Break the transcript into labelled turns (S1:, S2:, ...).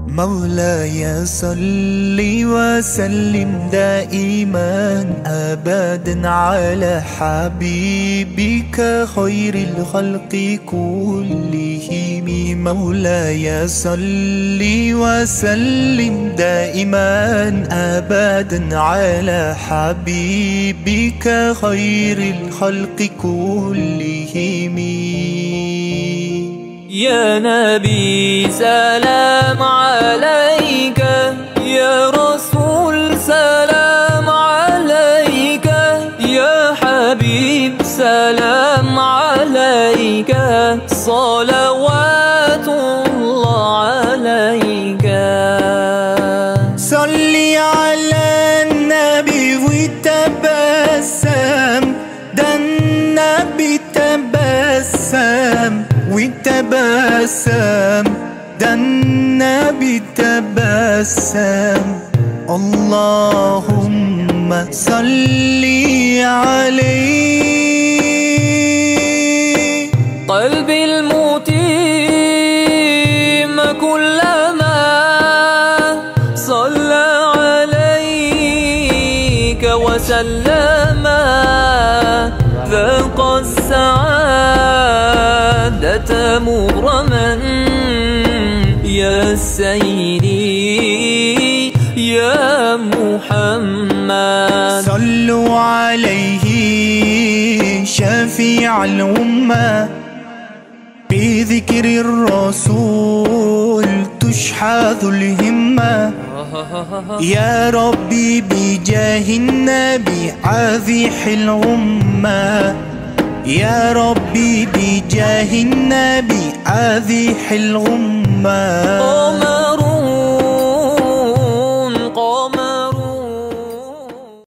S1: مولاي صل وسلم دائما ابدا على حبيبك خير الخلق كلهم مولاي صل وسلم دائما ابدا على حبيبك خير الخلق كلهم
S2: يا نبي سلام عليك يا رسول سلام عليك يا حبيب سلام عليك صلوات الله عليك
S1: صلي على النبي وتبسم ده النبي تبسم وتبسم ده النبي تبسم اللهم صلي عليه
S2: قلبي المتيم كلما صلى عليك وسلم ذاق السعادة مغرما يا سيدي يا محمد
S1: صلوا عليه شفيع الأمة بذكر الرسول تشحذ الهمة يا ربي بجاه النبي عذيح الأمة يا ربي بجاه النبي عذيح الأمة
S2: وما